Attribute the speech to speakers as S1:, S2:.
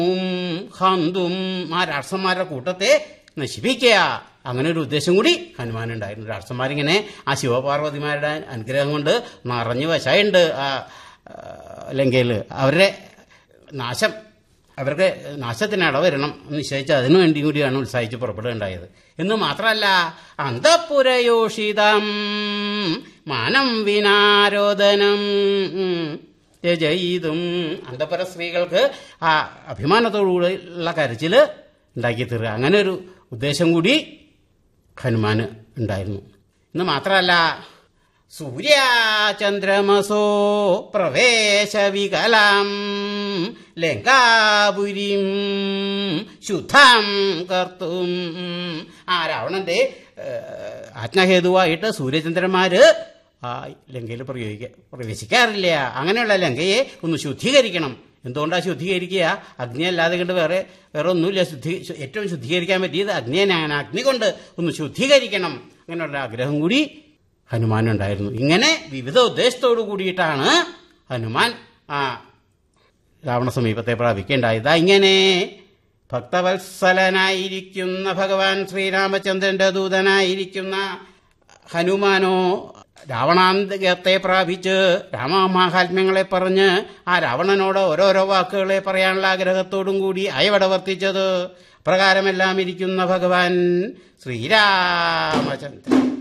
S1: ഹന്തും ആ രാക്ഷസന്മാരുടെ കൂട്ടത്തെ നശിപ്പിക്കുക അങ്ങനെ ഒരു ഉദ്ദേശം കൂടി ഹനുമാനുണ്ടായിരുന്നു രാക്ഷസന്മാരിങ്ങനെ ആ ശിവപാർവതിമാരുടെ അനുഗ്രഹം കൊണ്ട് നിറഞ്ഞു വശമുണ്ട് ആ ആ, ലങ്കയിൽ അവരുടെ നാശം അവർക്ക് നാശത്തിന് ഇടവരണം എന്ന് നിശ്ചയിച്ച് അതിനു വേണ്ടി കൂടിയാണ് ഉത്സാഹിച്ച് പുറപ്പെടുകയുണ്ടായത് എന്ന് മാത്രമല്ല അന്തപുരയോഷിതം മാനം വിനാരോധനം രചയിതും അന്തപുര സ്ത്രീകൾക്ക് ആ അഭിമാനത്തോടുകൂടിയുള്ള കരച്ചിൽ ഉണ്ടാക്കി തീർക്കുക അങ്ങനെ ഒരു ഉദ്ദേശം കൂടി ഹനുമാന് ഉണ്ടായിരുന്നു എന്ന് മാത്രമല്ല സൂര്യാചന്ദ്രമസോ പ്രവേശവികലാം ലങ്കാപുരിം ശുദ്ധം കർത്തും ആ രാവണന്റെ ഏഹ്, ആജ്ഞാഹേതുവായിട്ട് സൂര്യചന്ദ്രന്മാര് ആ ലങ്കയിൽ പ്രയോഗിക്ക പ്രവേശിക്കാറില്ല അങ്ങനെയുള്ള ലങ്കയെ ഒന്ന് ശുദ്ധീകരിക്കണം എന്തുകൊണ്ടാണ് ശുദ്ധീകരിക്കുക അഗ്നി അല്ലാതെ കൊണ്ട് വേറെ വേറെ ഒന്നുമില്ല ശുദ്ധി ഏറ്റവും ശുദ്ധീകരിക്കാൻ പറ്റിയത് അഗ്നിയാണ് അഗ്നി കൊണ്ട് ഒന്ന് ശുദ്ധീകരിക്കണം അങ്ങനെയുള്ള ആഗ്രഹം കൂടി ഹനുമാനുണ്ടായിരുന്നു ഇങ്ങനെ വിവിധ ഉദ്ദേശത്തോടു കൂടിയിട്ടാണ് ഹനുമാൻ ആ രാവണ സമീപത്തെ പ്രാപിക്കേണ്ടായത് ഇങ്ങനെ ഭക്തവത്സലനായിരിക്കുന്ന ഭഗവാൻ ശ്രീരാമചന്ദ്രന്റെ ദൂതനായിരിക്കുന്ന ഹനുമാനോ രാവണാന്തകത്തെ പ്രാപിച്ച് രാമമാഹാത്മ്യങ്ങളെ പറഞ്ഞ് ആ രാവണനോട് ഓരോരോ വാക്കുകളെ പറയാനുള്ള ആഗ്രഹത്തോടും കൂടി അയവട വർത്തിച്ചത് പ്രകാരമെല്ലാം ഇരിക്കുന്ന ഭഗവാൻ ശ്രീരാമചന്ദ്രൻ